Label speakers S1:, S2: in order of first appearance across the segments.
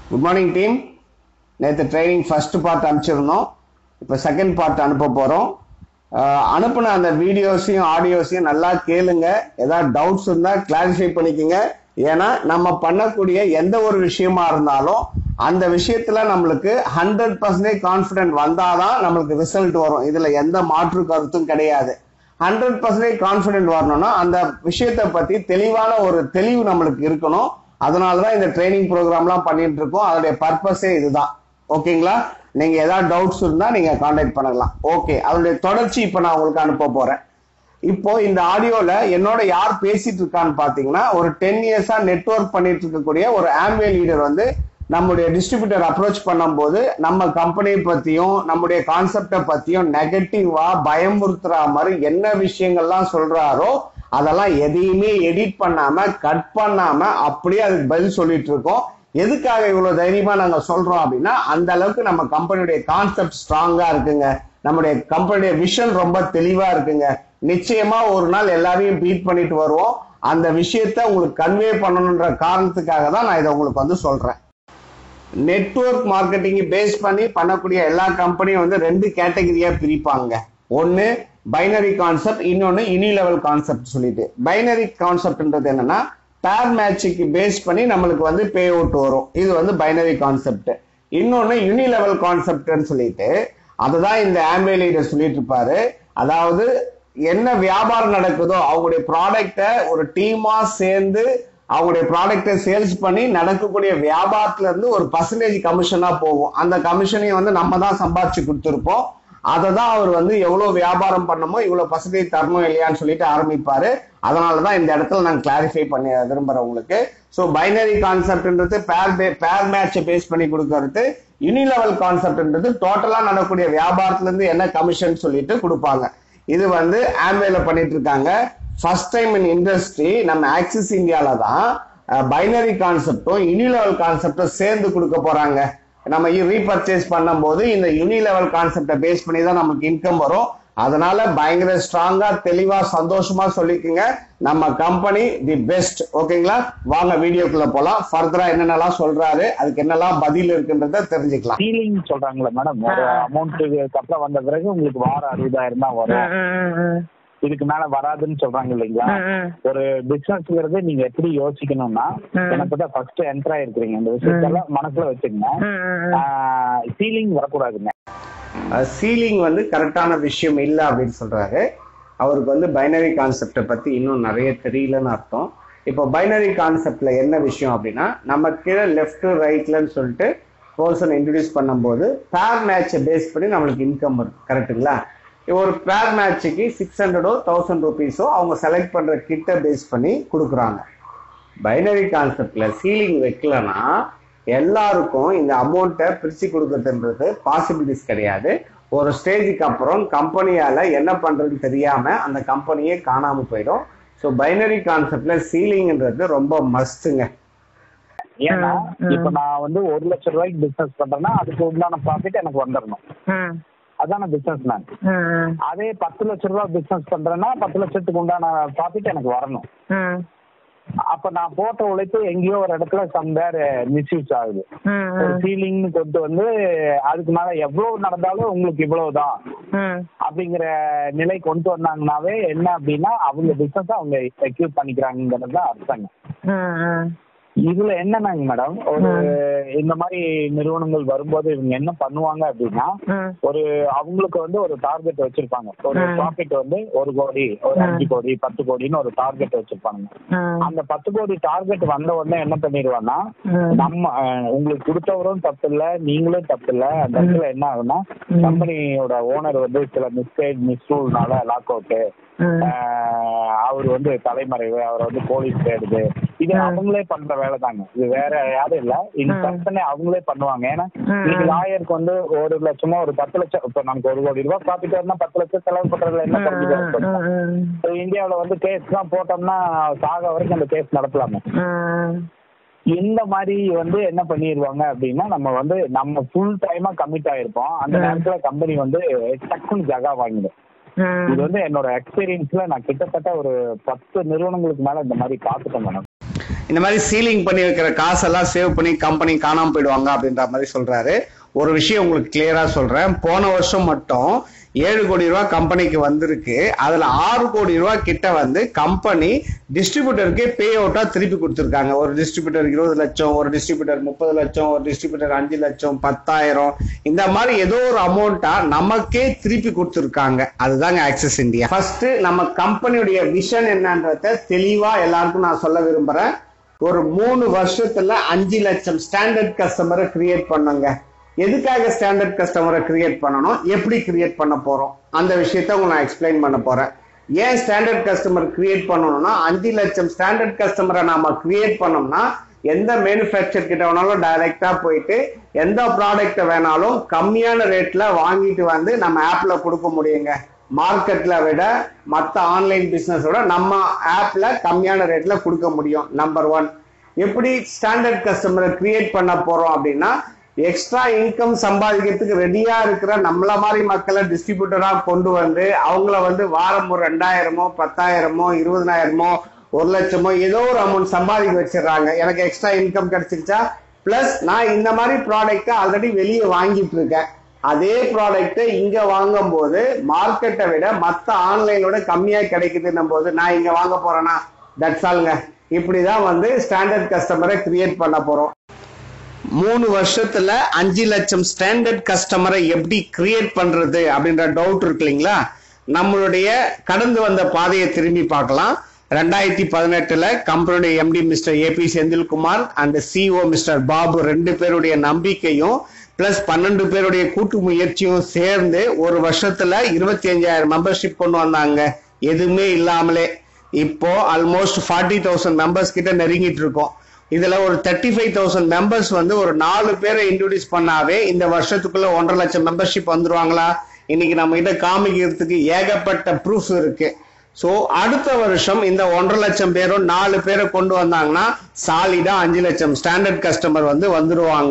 S1: good morning team நேற்று training first part அனுப்பிச்சிருந்தோம் இப்போ செகண்ட் பார்ட் அனுப்ப போகிறோம் அனுப்புன அந்த வீடியோஸையும் ஆடியோஸையும் நல்லா கேளுங்க ஏதாவது டவுட்ஸ் இருந்தால் கிளாரிஃபை பண்ணிக்கோங்க ஏன்னா நம்ம பண்ணக்கூடிய எந்த ஒரு விஷயமா இருந்தாலும் அந்த விஷயத்துல நம்மளுக்கு ஹண்ட்ரட் பர்சன்டேஜ் கான்ஃபிடென்ட் வந்தாதான் நம்மளுக்கு ரிசல்ட் வரும் இதுல எந்த மாற்று கருத்தும் கிடையாது ஹண்ட்ரட் பர்சன்டேஜ் கான்ஃபிடென்ட் வரணும்னா அந்த விஷயத்தை பத்தி தெளிவான ஒரு தெளிவு நம்மளுக்கு இருக்கணும் அதனாலதான் இந்த ட்ரைனிங் ப்ரோக்ராம்லாம் பண்ணிட்டு இருக்கோம் அதோடைய பர்பஸே இதுதான் ஓகேங்களா நீங்க ஏதாவது டவுட்ஸ் இருந்தா நீங்க கான்டாக்ட் பண்ணலாம் ஓகே அதோடைய தொடர்ச்சி இப்ப நான் உங்களுக்கு அனுப்ப போறேன் இப்போ இந்த ஆடியோல என்னோட யார் பேசிட்டு இருக்கான்னு பாத்தீங்கன்னா ஒரு டென் இயர்ஸா நெட்ஒர்க் பண்ணிட்டு இருக்கக்கூடிய ஒரு ஆம்வே லீடர் வந்து நம்முடைய டிஸ்ட்ரிபியூட்டர் அப்ரோச் பண்ணும்போது நம்ம கம்பெனியை பத்தியும் நம்முடைய கான்செப்டை பத்தியும் நெகட்டிவா பயமுறுத்துற மாதிரி என்ன விஷயங்கள்லாம் சொல்றாரோ அதெல்லாம் எதையுமே எடிட் பண்ணாம கட் பண்ணாம அப்படியே அதுக்கு பதில் சொல்லிட்டு இருக்கோம் எதுக்காக இவ்வளவு தைரியமா நாங்க சொல்றோம் அப்படின்னா அந்த அளவுக்கு நம்ம கம்பெனியுடைய கான்செப்ட் ஸ்ட்ராங்கா இருக்குங்க நம்முடைய கம்பெனியுடைய விஷன் ரொம்ப தெளிவா இருக்குங்க நிச்சயமா ஒரு நாள் எல்லாரையும் பீட் பண்ணிட்டு வருவோம் அந்த விஷயத்த உங்களுக்கு கன்வே பண்ணணுன்ற காரணத்துக்காக தான் நான் இதை உங்களுக்கு வந்து சொல்றேன் நெட்ஒர்க் மார்க்கெட்டிங் பேஸ் பண்ணி பண்ணக்கூடிய எல்லா கம்பெனியும் வந்து ரெண்டு கேட்டகரியா பிரிப்பாங்க ஒன்னு பைனரி கான்செப்ட் இன்னொன்னு யூனி லெவல் கான்செப்ட் சொல்லிட்டு பைனரி கான்செப்ட்ன்றது என்னன்னா பேர் மேட்சுக்கு பேஸ் பண்ணி நம்மளுக்கு வந்து பே அவுட் வரும் இது வந்து பைனரி கான்செப்ட் இன்னொன்னு யூனி லெவல் கான்செப்ட்னு சொல்லிட்டு அதுதான் இந்த ஆம்பே லீடர் சொல்லிட்டு இருப்பாரு அதாவது என்ன வியாபாரம் நடக்குதோ அவங்களுடைய ப்ராடக்டை ஒரு டீமா சேர்ந்து அவங்களுடைய ப்ராடக்டை சேல்ஸ் பண்ணி நடக்கக்கூடிய வியாபாரத்துல இருந்து ஒரு பர்சன்டேஜ் கமிஷனா போகும் அந்த கமிஷனையும் வந்து நம்ம தான் சம்பாதிச்சு கொடுத்துருப்போம் அதை தான் அவர் வந்து எவ்வளவு வியாபாரம் பண்ணமோ இவ்வளவு பர்சன்டேஜ் தரணும் இல்லையான்னு சொல்லிட்டு ஆரம்பிப்பாரு அதனால தான் இந்த இடத்துல நான் கிளாரிஃபை பண்ணி விரும்புறேன் உங்களுக்கு ஸோ பைனரி கான்செப்ட்ன்றது பேர் பேர் மேட்சை பேஸ் பண்ணி கொடுக்கறது யூனி லெவல் கான்செப்ட்ன்றது டோட்டலா நடக்கக்கூடிய வியாபாரத்துல இருந்து என்ன கமிஷன் சொல்லிட்டு கொடுப்பாங்க இது வந்து ஆம்வேல பண்ணிட்டு இருக்காங்க ஃபர்ஸ்ட் டைம் இன் இண்டஸ்ட்ரி நம்ம ஆக்சிஸ் இந்தியால தான் பைனரி கான்செப்டும் யூனி லெவல் கான்செப்டும் சேர்ந்து கொடுக்க போறாங்க நம்ம ரீபர்ச்சேஸ் பண்ணும்போது இந்த யூனி லெவல் கான்செப்டை பேஸ் பண்ணி தான் நமக்கு இன்கம் வரும் அதனால பயங்கர ஸ்ட்ராங்கா தெளிவா சந்தோஷமா சொல்லிக்கோங்க நம்ம கம்பெனி தி பெஸ்ட் ஓகேங்களா வாங்க வீடியோக்குள்ள போலாம் ஃபர்தரா என்னென்னலாம் சொல்றாரு அதுக்கு என்னெல்லாம் பதில் இருக்குன்றத தெரிஞ்சுக்கலாம்
S2: சீலிங் சொல்றாங்களே மேடம் ஒரு அமௌண்ட்டுக்கு அப்புறம் வந்த பிறகு உங்களுக்கு வாரம் அறுபதாயிரம் தான் வரும் இதுக்கு மேல வராதுன்னு சொல்றாங்க இல்லைங்களா ஒரு பிசினஸ்ங்கிறது நீங்க எப்படி யோசிக்கணும்னா எனக்கு தான் ஃபர்ஸ்ட் என்டர் ஆயிருக்கிறீங்க இந்த விஷயத்தெல்லாம் மனசுல வச்சுக்கங்க சீலிங் வரக்கூடாதுங்க
S1: சீலிங் வந்து கரெக்டான விஷயம் இல்லை அப்படின்னு சொல்றாரு அவருக்கு வந்து பைனரி கான்செப்டை பத்தி இன்னும் நிறைய தெரியலன்னு அர்த்தம் இப்போ பைனரி கான்செப்ட்ல என்ன விஷயம் அப்படின்னா நம்ம கீழே லெஃப்ட் ரைட்லன்னு சொல்லிட்டு பர்சன் இன்ட்ரடியூஸ் பண்ணும்போது பேர் மேட்சை பேஸ் பண்ணி நம்மளுக்கு இன்கம் வரும் கரெக்டுங்களா ஒரு பேர் மேட்சுக்கு சிக்ஸ் ஹண்ட்ரடோ தௌசண்ட் ருபீஸோ அவங்க செலக்ட் பண்ற கிட்ட பேஸ் பண்ணி கொடுக்குறாங்க பைனரி கான்செப்ட்ல சீலிங் வைக்கலன்னா எல்லாருக்கும் இந்த அமௌண்ட்டை பிரிச்சு கொடுக்கறதுன்றது பாசிபிலிட்டிஸ் கிடையாது ஒரு ஸ்டேஜுக்கு அப்புறம் கம்பெனியால என்ன பண்றதுன்னு தெரியாம அந்த கம்பெனியே காணாம போயிடும் ஸோ பைனரி கான்செப்ட்ல சீலிங்ன்றது ரொம்ப மஸ்ட்டுங்க
S2: ஏன்னா இப்ப நான் வந்து ஒரு லட்சம் ரூபாய்க்கு பிசினஸ் பண்றேன்னா அதுக்கு உண்டான ப்ராஃபிட் எனக்கு வந்துடணும் அதான பிசினஸ் மேன் அதே பத்து லட்சம் ரூபாய் பிசினஸ் பண்றேன்னா பத்து லட்சத்துக்கு உண்டான ப்ராஃபிட் எனக்கு வரணும் அப்ப நான் போட்ட உழைப்பு எங்கேயோ ஒரு இடத்துல சம்வேர் மிஸ்யூஸ் ஆகுது ஒரு சீலிங்னு கொண்டு வந்து அதுக்கு மேல எவ்வளவு நடந்தாலும் உங்களுக்கு இவ்வளவுதான் அப்படிங்கிற நிலை கொண்டு வந்தாங்கன்னாவே என்ன அப்படின்னா அவங்க பிசினஸ் அவங்க செக்யூர் பண்ணிக்கிறாங்கிறது தான் அர்த்தங்க இதுல என்னன்னாங்க மேடம் ஒரு இந்த மாதிரி நிறுவனங்கள் வரும்போது இவங்க என்ன பண்ணுவாங்க அப்படின்னா ஒரு அவங்களுக்கு வந்து ஒரு டார்கெட் வச்சிருப்பாங்க ஒரு ப்ராஃபிட் வந்து ஒரு கோடி ஒரு அஞ்சு கோடி பத்து கோடின்னு ஒரு டார்கெட் வச்சிருப்பாங்க அந்த பத்து கோடி டார்கெட் வந்த உடனே என்ன பண்ணிடுவாங்கன்னா நம்ம உங்களுக்கு கொடுத்தவரும் தப்பு இல்ல நீங்களும் தப்பு இல்ல அந்த இடத்துல என்ன ஆகுன்னா கம்பெனியோட ஓனர் வந்து சில மிஸ்டேக் மிஸ்ரூல்னால லாக் அவுட் அவர் வந்து தலைமறைவு அவரை வந்து போலீஸ் தேடுது இது அவங்களே பண்ற வேலை தாங்க இது வேற யாரும் இல்ல இந்த பிரச்சனை அவங்களே பண்ணுவாங்க ஏன்னா இன்னைக்கு லாயருக்கு வந்து ஒரு லட்சமோ ஒரு பத்து லட்சம் இப்ப நமக்கு ஒரு கோடி ரூபாய் ப்ராஃபிட் வரும்னா பத்து லட்சம் செலவு பண்றதுல என்ன குறைஞ்சிட்டு இந்தியாவில வந்து கேஸ் தான் போட்டோம்னா சாக வரைக்கும் அந்த கேஸ் நடத்தலாமே இந்த மாதிரி வந்து என்ன பண்ணிடுவாங்க அப்படின்னா நம்ம வந்து நம்ம ஃபுல் டைமா கமிட் ஆயிருப்போம் அந்த நேரத்துல கம்பெனி வந்து டக்குன்னு ஜகா வாங்கிடும் இது வந்து என்னோட எக்ஸ்பீரியன்ஸ்ல நான் கிட்டத்தட்ட ஒரு பத்து நிறுவனங்களுக்கு மேல இந்த மாதிரி பார்த்துட்டேன் மேடம்
S1: இந்த மாதிரி சீலிங் பண்ணி வைக்கிற காசெல்லாம் சேவ் பண்ணி கம்பெனி காணாம போயிடுவாங்க அப்படின்ற மாதிரி சொல்றாரு ஒரு விஷயம் உங்களுக்கு கிளியரா சொல்றேன் போன வருஷம் மட்டும் ஏழு கோடி ரூபாய் கம்பெனிக்கு வந்திருக்கு அதுல ஆறு கோடி ரூபாய் கிட்ட வந்து கம்பெனி டிஸ்ட்ரிபியூட்டருக்கு பே அவுட்டா திருப்பி கொடுத்துருக்காங்க ஒரு டிஸ்ட்ரிபியூட்டர் இருபது லட்சம் ஒரு டிஸ்ட்ரிபியூட்டர் முப்பது லட்சம் ஒரு டிஸ்ட்ரிபியூட்டர் அஞ்சு லட்சம் பத்தாயிரம் இந்த மாதிரி ஏதோ ஒரு அமௌண்ட்டா நமக்கே திருப்பி கொடுத்துருக்காங்க அதுதாங்க ஆக்சஸ் இந்தியா ஃபர்ஸ்ட் நம்ம கம்பெனியுடைய விஷன் என்னன்றத தெளிவா எல்லாருக்கும் நான் சொல்ல விரும்புறேன் ஒரு மூணு வருஷத்துல அஞ்சு லட்சம் ஸ்டாண்டர்ட் கஸ்டமரை கிரியேட் பண்ணுங்க எதுக்காக ஸ்டாண்டர்ட் கஸ்டமரை கிரியேட் பண்ணணும் எப்படி கிரியேட் பண்ண போறோம் அந்த விஷயத்த உங்களுக்கு நான் எக்ஸ்பிளைன் பண்ண போறேன் ஏன் ஸ்டாண்டர்ட் கஸ்டமர் கிரியேட் பண்ணணும்னா அஞ்சு லட்சம் ஸ்டாண்டர்ட் கஸ்டமரை நாம கிரியேட் பண்ணோம்னா எந்த மேனுஃபேக்சர் கிட்ட வேணாலும் டைரக்டா போயிட்டு எந்த ப்ராடக்ட் வேணாலும் கம்மியான ரேட்ல வாங்கிட்டு வந்து நம்ம ஆப்ல கொடுக்க முடியுங்க மார்க்கெட்ல விட மற்ற ஆன்லைன் பிசினஸோட நம்ம ஆப்ல கம்மியான ரேட்ல கொடுக்க முடியும் நம்பர் ஒன் எப்படி ஸ்டாண்டர்ட் கஸ்டமரை கிரியேட் பண்ண போறோம் அப்படின்னா எக்ஸ்ட்ரா இன்கம் சம்பாதிக்கிறதுக்கு ரெடியா இருக்கிற நம்மள மாதிரி மக்களை டிஸ்ட்ரிபியூட்டரா கொண்டு வந்து அவங்கள வந்து வாரம் ஒரு ரெண்டாயிரமோ பத்தாயிரமோ இருபதனாயிரமோ ஒரு லட்சமோ ஏதோ ஒரு அமௌண்ட் சம்பாதிக்க வச்சிடுறாங்க எனக்கு எக்ஸ்ட்ரா இன்கம் கிடைச்சிருச்சா பிளஸ் நான் இந்த மாதிரி ப்ராடக்ட்டை ஆல்ரெடி வெளியே வாங்கிட்டு இருக்கேன் அதே ப்ராடக்ட் இங்க வாங்கும் போது மார்க்கெட்டை விட மத்த ஆன்லைனோட கம்மியா கிடைக்குதுன்னும் போது நான் இங்க வாங்க போறேன்னா தட்ஸ் ஆல்ங்க இப்படிதான் வந்து ஸ்டாண்டர்ட் கஸ்டமரை கிரியேட் பண்ண போறோம் மூணு வருஷத்துல அஞ்சு லட்சம் ஸ்டாண்டர்ட் கஸ்டமரை எப்படி கிரியேட் பண்றது அப்படின்ற டவுட் இருக்கு இல்லைங்களா நம்மளுடைய கடந்து வந்த பாதையை திரும்பி பார்க்கலாம் ரெண்டாயிரத்தி பதினெட்டுல கம்பெனியுடைய MD mister A B Senthilkumar and CEO mister Babu ரெண்டு பேருடைய நம்பிக்கையும் பிளஸ் பன்னெண்டு பேருடைய கூட்டு முயற்சியும் சேர்ந்து ஒரு வருஷத்துல இருபத்தி அஞ்சாயிரம் மெம்பர்ஷிப் கொண்டு வந்தாங்க எதுவுமே இல்லாமலே இப்போ ஆல்மோஸ்ட் ஃபார்ட்டி தௌசண்ட் மெம்பர்ஸ் கிட்ட நெருங்கிட்டு இருக்கோம் இதுல ஒரு தேர்ட்டி ஃபைவ் தௌசண்ட் மெம்பர்ஸ் வந்து ஒரு நாலு பேரை இன்ட்ரோடியூஸ் பண்ணாவே இந்த வருஷத்துக்குள்ள ஒன்றரை லட்சம் மெம்பர்ஷிப் வந்துருவாங்களா இன்னைக்கு நம்ம கிட்ட காமிக்கிறதுக்கு ஏகப்பட்ட ப்ரூஃப் இருக்கு சோ அடுத்த வருஷம் இந்த ஒன்றரை லட்சம் பேரும் நாலு பேரை கொண்டு வந்தாங்கன்னா சாலிடா அஞ்சு லட்சம் ஸ்டாண்டர்ட் கஸ்டமர் வந்து வந்துருவாங்க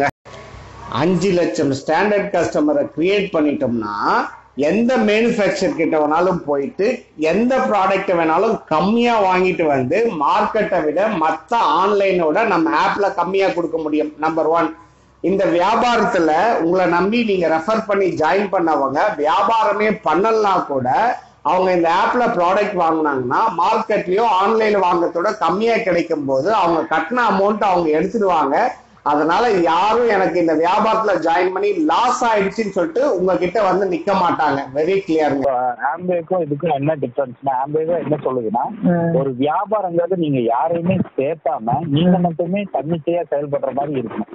S1: அஞ்சு லட்சம் ஸ்டாண்டர்ட் கஸ்டமரை கிரியேட் பண்ணிட்டோம்னா எந்த மேனுஃபேக்சர் கிட்ட வேணாலும் போயிட்டு எந்த ப்ராடக்ட் வேணாலும் கம்மியா வாங்கிட்டு வந்து மார்க்கெட்டை விட மற்ற ஆன்லைனோட நம்ம ஆப்ல கம்மியா கொடுக்க முடியும் நம்பர் ஒன் இந்த வியாபாரத்துல உங்களை நம்பி நீங்க ரெஃபர் பண்ணி ஜாயின் பண்ணவங்க வியாபாரமே பண்ணலனா கூட அவங்க இந்த ஆப்ல ப்ராடக்ட் வாங்கினாங்கன்னா மார்க்கெட்லயோ ஆன்லைன்ல வாங்குறதோட கம்மியா கிடைக்கும் போது அவங்க கட்டின அமௌண்ட் அவங்க எடுத்துடுவாங்க அதனால யாரும் எனக்கு இந்த வியாபாரத்துல ஜாயின் பண்ணி லாஸ் ஆயிடுச்சுன்னு சொல்லிட்டு உங்ககிட்ட வந்து நிக்க மாட்டாங்க வெரி கிளியருங்க
S2: ஆம்பேக்கும் இதுக்கும் என்ன டிஃபரன்ஸ்னா ஆம்பேவே என்ன சொல்லுதுன்னா ஒரு வியாபாரங்கிறது நீங்க யாரையுமே சேர்த்தாம நீங்க மட்டுமே தன்னிச்சையா செயல்படுற மாதிரி இருக்கணும்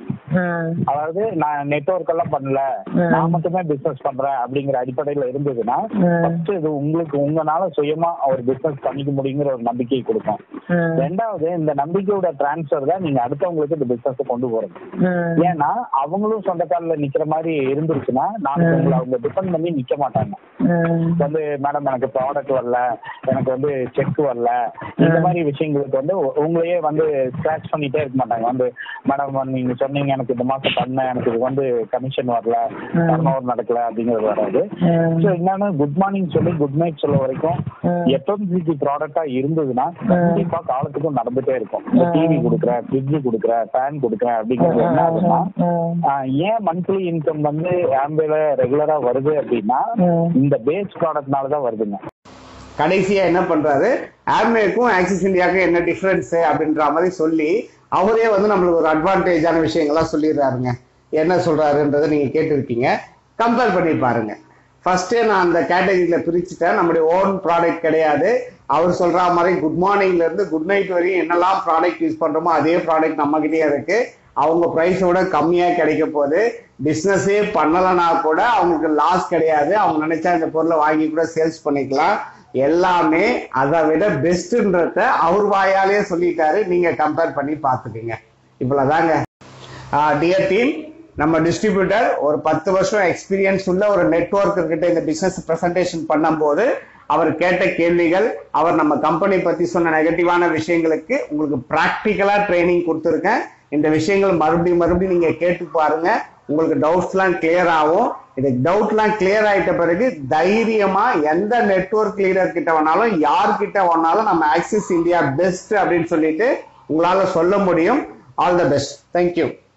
S2: அதாவது நான் நெட்ஒர்க் எல்லாம் பண்ணல நான் மட்டுமே பிசினஸ் பண்றேன் அப்படிங்கிற அடிப்படையில இருந்ததுன்னா ஃபர்ஸ்ட் இது உங்களுக்கு உங்களால சுயமா ஒரு பிசினஸ் பண்ணிக்க முடியுங்கிற ஒரு நம்பிக்கை கொடுக்கும் ரெண்டாவது இந்த நம்பிக்கையோட டிரான்ஸ்பர் தான் நீங்க அடுத்தவங்களுக்கு இந்த பிசினஸ் கொண்டு போறது ஏன்னா அவங்களும் சொந்த காலில் நிக்கிற மாதிரி இருந்துருச்சுன்னா நாளைக்கு உங்களை அவங்க டிபெண்ட் பண்ணி நிக்க மாட்டாங்க வந்து மேடம் எனக்கு ப்ராடக்ட் வரல எனக்கு வந்து செக் வரல இந்த மாதிரி விஷயங்களுக்கு வந்து உ- உங்களையே வந்து ஸ்கிராச் பண்ணிட்டே இருக்க மாட்டாங்க வந்து மேடம் நீங்க சொன்னீங்க எனக்கு இந்த மாசம் பண்ண எனக்கு இது வந்து கமிஷன் வரல டர்ன் ஓவர் நடக்கல அப்படிங்கிறது வராது ஸோ என்னன்னு குட் மார்னிங் சொல்லி குட் நைட் சொல்ல வரைக்கும் எஃப்எம்சிசி ப்ராடக்டா இருந்ததுன்னா கண்டிப்பா காலத்துக்கும் நடந்துட்டே இருக்கும் டிவி கொடுக்குறேன் ஃப்ரிட்ஜ் கொடுக்குறேன் ஃபேன் கொடுக்குறேன் அப்படிங்கிறது என்ன ஆகுதுன்னா ஆஹ் ஏன் மந்த்லி இன்கம் வந்து ஆம்பேல ரெகுலரா வருது அப்படின்னா இந்த பேஸ் ப்ராடக்ட்னால தான் வருதுங்க
S1: கடைசியா என்ன பண்றாரு ஆம்வேக்கும் ஆக்சிஸ் இந்தியாவுக்கும் என்ன டிஃபரன்ஸ் அப்படின்ற மாதிரி சொல்லி அவரே வந்து நம்மளுக்கு ஒரு அட்வான்டேஜான விஷயங்கள்லாம் சொல்லிடுறாருங்க என்ன சொல்றாருன்றதை நீங்க கேட்டிருக்கீங்க கம்பேர் பண்ணி பாருங்க ஃபர்ஸ்டே நான் அந்த கேட்டகரியில பிரிச்சுட்டேன் நம்முடைய ஓன் ப்ராடக்ட் கிடையாது அவர் சொல்ற மாதிரி குட் மார்னிங்ல இருந்து குட் நைட் வரையும் என்னெல்லாம் ப்ராடக்ட் யூஸ் பண்றோமோ அதே ப்ராடக்ட் நம்ம கிட்டயே இருக்கு அவங்க பிரைஸோட கம்மியா கிடைக்க போகுது பிசினஸே பண்ணலனா கூட அவங்களுக்கு லாஸ் கிடையாது அவங்க நினைச்சா இந்த பொருளை வாங்கி கூட சேல்ஸ் பண்ணிக்கலாம் எல்லாமே அதை விட பெஸ்ட்ன்றத அவர் வாயாலேயே சொல்லிட்டாரு நீங்க கம்பேர் பண்ணி பார்த்துக்கீங்க இவ்வளவுதாங்க டியர் டீம் நம்ம டிஸ்ட்ரிபியூட்டர் ஒரு பத்து வருஷம் எக்ஸ்பீரியன்ஸ் உள்ள ஒரு நெட்ஒர்க் கிட்ட இந்த பிசினஸ் பிரசன்டேஷன் பண்ணும்போது அவர் கேட்ட கேள்விகள் அவர் நம்ம கம்பெனி பத்தி சொன்ன நெகட்டிவான விஷயங்களுக்கு உங்களுக்கு பிராக்டிக்கலா ட்ரைனிங் கொடுத்துருக்கேன் இந்த விஷயங்கள் மறுபடியும் மறுபடியும் நீங்க கேட்டு பாருங்க உங்களுக்கு டவுட்ஸ்லாம் கிளியர் ஆகும் இது டவுட்லாம் கிளியர் ஆயிட்ட பிறகு தைரியமா எந்த நெட்வொர்க் லீடர் கிட்ட வேணாலும் யார்கிட்ட வேணாலும் நம்ம ஆக்சிஸ் இந்தியா பெஸ்ட் அப்படின்னு சொல்லிட்டு உங்களால சொல்ல முடியும் ஆல் த பெஸ்ட் தேங்க்யூ